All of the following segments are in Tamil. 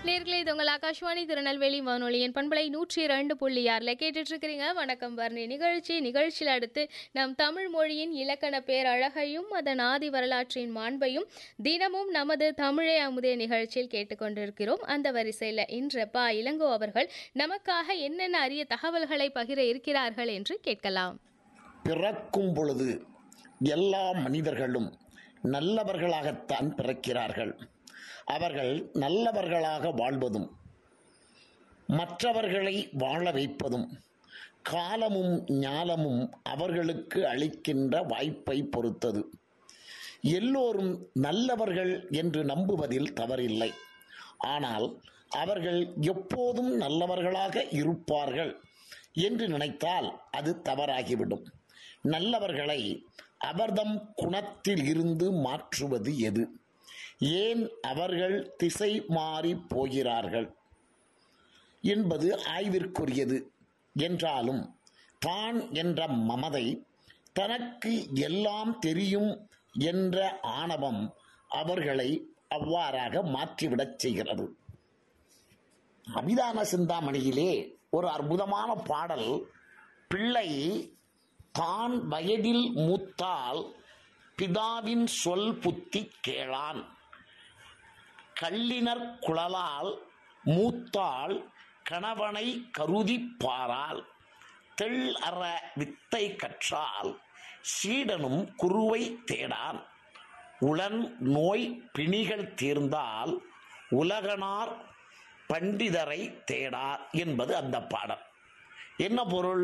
நேர்களே இது உங்கள் ஆகாஷ்வாணி திருநெல்வேலி வானொலியின் பண்பலை நூற்றி இரண்டு புள்ளி ஆறில் கேட்டுட்டு இருக்கிறீங்க வணக்கம் வர்ணி நிகழ்ச்சி நிகழ்ச்சியில் அடுத்து நம் தமிழ் மொழியின் இலக்கண பேரழகையும் அதன் ஆதி வரலாற்றின் மாண்பையும் தினமும் நமது தமிழே அமுதே நிகழ்ச்சியில் கேட்டுக்கொண்டிருக்கிறோம் அந்த வரிசையில் இன்று பா இளங்கோ அவர்கள் நமக்காக என்னென்ன அரிய தகவல்களை பகிர இருக்கிறார்கள் என்று கேட்கலாம் பிறக்கும் பொழுது எல்லா மனிதர்களும் நல்லவர்களாகத்தான் பிறக்கிறார்கள் அவர்கள் நல்லவர்களாக வாழ்வதும் மற்றவர்களை வாழ வைப்பதும் காலமும் ஞாலமும் அவர்களுக்கு அளிக்கின்ற வாய்ப்பை பொறுத்தது எல்லோரும் நல்லவர்கள் என்று நம்புவதில் தவறில்லை ஆனால் அவர்கள் எப்போதும் நல்லவர்களாக இருப்பார்கள் என்று நினைத்தால் அது தவறாகிவிடும் நல்லவர்களை அவர்தம் குணத்தில் இருந்து மாற்றுவது எது ஏன் அவர்கள் திசை மாறி போகிறார்கள் என்பது ஆய்விற்குரியது என்றாலும் தான் என்ற மமதை தனக்கு எல்லாம் தெரியும் என்ற ஆணவம் அவர்களை அவ்வாறாக மாற்றிவிடச் செய்கிறது அபிதான சிந்தாமணியிலே ஒரு அற்புதமான பாடல் பிள்ளை தான் வயதில் மூத்தால் பிதாவின் சொல் புத்தி கேளான் கள்ளினர் குழலால் மூத்தாள் கணவனை கருதி பாரால் தெள் அற வித்தை கற்றால் சீடனும் குருவை தேடான் உளன் நோய் பிணிகள் தீர்ந்தால் உலகனார் பண்டிதரை தேடார் என்பது அந்த பாடல் என்ன பொருள்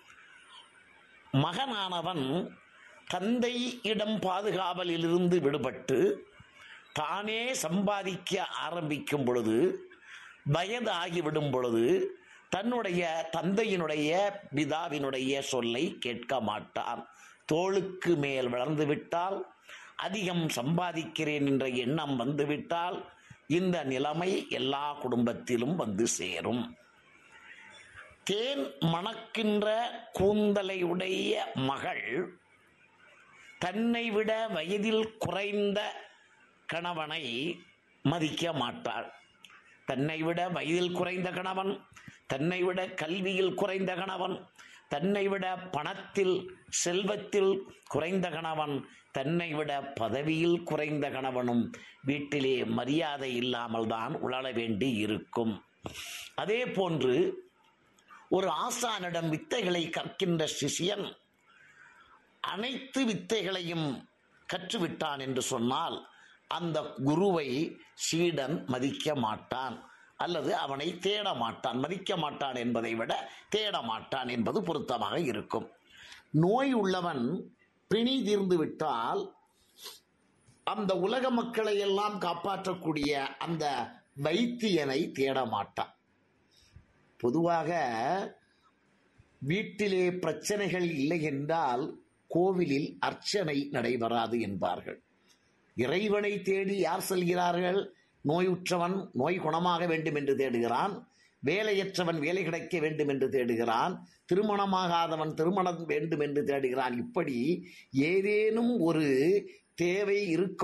மகனானவன் தந்தை இடம் பாதுகாவலிலிருந்து விடுபட்டு தானே சம்பாதிக்க ஆரம்பிக்கும் பொழுது வயது ஆகிவிடும் பொழுது தன்னுடைய தந்தையினுடைய பிதாவினுடைய சொல்லை கேட்க மாட்டான் தோளுக்கு மேல் வளர்ந்து விட்டால் அதிகம் சம்பாதிக்கிறேன் என்ற எண்ணம் வந்துவிட்டால் இந்த நிலைமை எல்லா குடும்பத்திலும் வந்து சேரும் தேன் மணக்கின்ற கூந்தலையுடைய மகள் தன்னை விட வயதில் குறைந்த கணவனை மதிக்க மாட்டாள் தன்னை விட வயதில் குறைந்த கணவன் தன்னை விட கல்வியில் குறைந்த கணவன் தன்னை விட பணத்தில் செல்வத்தில் குறைந்த கணவன் தன்னை விட பதவியில் குறைந்த கணவனும் வீட்டிலே மரியாதை இல்லாமல் தான் உழல வேண்டி இருக்கும் அதே போன்று ஒரு ஆசானிடம் வித்தைகளை கற்கின்ற சிஷியன் அனைத்து வித்தைகளையும் கற்றுவிட்டான் என்று சொன்னால் அந்த குருவை சீடன் மதிக்க மாட்டான் அல்லது அவனை தேட மாட்டான் மதிக்க மாட்டான் என்பதை விட தேட மாட்டான் என்பது பொருத்தமாக இருக்கும் நோய் உள்ளவன் பிணி தீர்ந்து விட்டால் அந்த உலக மக்களை எல்லாம் காப்பாற்றக்கூடிய அந்த வைத்தியனை தேட மாட்டான் பொதுவாக வீட்டிலே பிரச்சனைகள் இல்லை என்றால் கோவிலில் அர்ச்சனை நடைபெறாது என்பார்கள் இறைவனை தேடி யார் செல்கிறார்கள் நோயுற்றவன் நோய் குணமாக வேண்டும் என்று தேடுகிறான் வேலையற்றவன் வேலை கிடைக்க வேண்டும் என்று தேடுகிறான் திருமணமாகாதவன் திருமணம் வேண்டும் என்று தேடுகிறான் இப்படி ஏதேனும் ஒரு தேவை இருக்கும்